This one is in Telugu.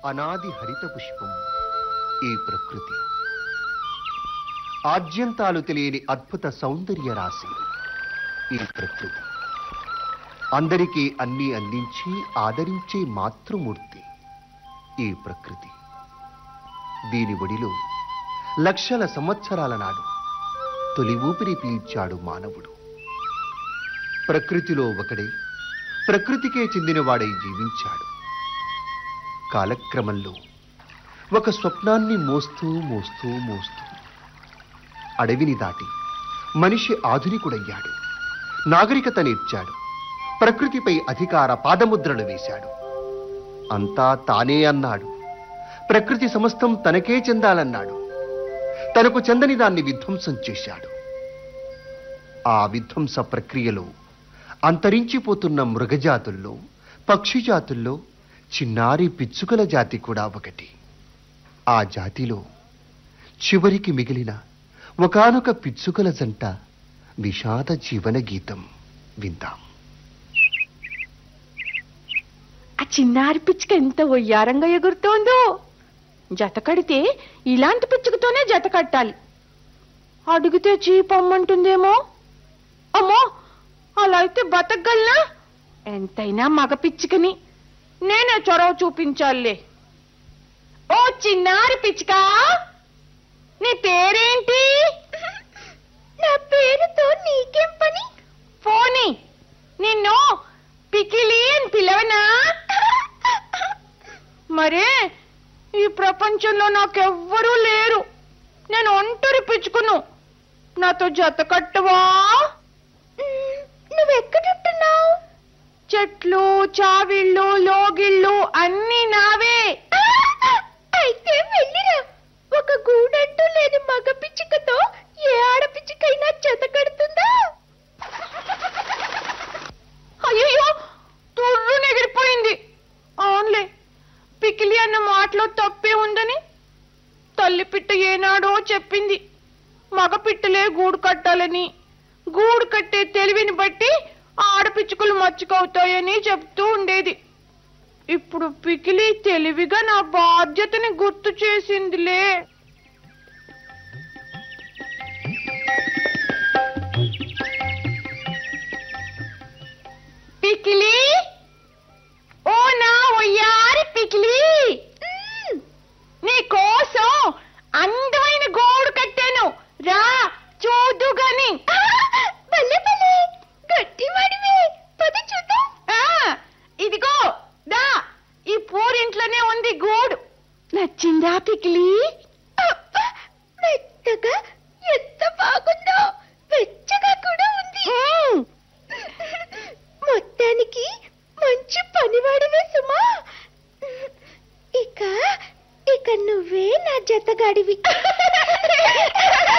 అనాది హరిత పుష్పం ఈ ప్రకృతి ఆద్యంతాలు తెలియని అద్భుత సౌందర్య రాశి ఈ ప్రకృతి అందరికీ అన్ని అందించి ఆదరించే మాతృమూర్తి ఈ ప్రకృతి దీని ఒడిలో లక్షల సంవత్సరాల నాడు తొలి ఊపిరి పీల్చాడు మానవుడు ప్రకృతిలో ఒకడే ప్రకృతికే చెందినవాడై జీవించాడు కాలక్రమంలో ఒక స్వప్నాన్ని మోస్తూ మోస్తూ మోస్తూ అడవిని దాటి మనిషి ఆధునికుడయ్యాడు నాగరికత నేర్చాడు ప్రకృతిపై అధికార పాదముద్రలు వేశాడు అంతా తానే అన్నాడు ప్రకృతి సమస్తం తనకే చెందాలన్నాడు తనకు చెందని దాన్ని విధ్వంసం చేశాడు ఆ విధ్వంస ప్రక్రియలో అంతరించిపోతున్న మృగజాతుల్లో పక్షి జాతుల్లో చిన్నారి పిచ్చుకల జాతి కూడా ఒకటి ఆ జాతిలో చివరికి మిగిలిన ఒకానొక పిచ్చుకల జంట విషాద జీవన గీతం విందాం ఆ చిన్నారి పిచ్చుక ఎంత ఒయ్యారంగా ఎగురుతోందో జత కడితే ఇలాంటి పిచ్చుకతోనే జత కట్టాలి అడిగితే చీపమ్మంటుందేమో అమ్మో అలా అయితే బతకగలనా ఎంతైనా మగ పిచ్చుకని నేనే చొరవ చూపించాలే ఓ చిన్నారి పిచ్చుక నీ పేరేంటి నా పేరుతో నీకేం పని పోనీ నిన్ను పికిలి అని పిలవనా మరే ఈ ప్రపంచంలో నాకెవ్వరూ లేరు నేను ఒంటరి పిచ్చుకును నాతో జత కట్టవా నువ్వెక్కడుంటున్నావు చెట్లు చావిళ్ళు లోగిళ్ళు అన్నీ నావే అయితే వెళ్ళిరా ఒక గూడంటూ లేని మగ పిచ్చుకతో ఏ ఆడపిచ్చుకైనా జత కడుతుందా అయ్యో తుర్రుని ఎగిరిపోయింది అవునులే పికిలి అన్న మాటలో తప్పే ఉందని తల్లి పిట్ట ఏనాడో చెప్పింది మగ పిట్టలే గూడు కట్టాలని గూడు కట్టే తెలివిని బట్టి ఆడపిచ్చుకలు మచ్చుకవుతాయని చెప్తూ ఉండేది ఇప్పుడు పికిలి తెలివిగా నా బాధ్యతని గుర్తు చేసిందిలే పికిలి ఓ నా ఒయ్యారి పికిలి నీ కోసం అందమైన గోడు కట్టాను రా చూదు గాని భలే భలే గట్టివాడివే పద చూద్దాం ఇదిగో దా ఈ పూరింట్లోనే ఉంది గూడు నచ్చిందా పికిలి మెత్తగా ఎంత బాగుందో వెచ్చగా కూడా ఉంది మొత్తానికి మంచి పనివాడివే సుమా ఇక ఇక నువ్వే నా జతగాడివి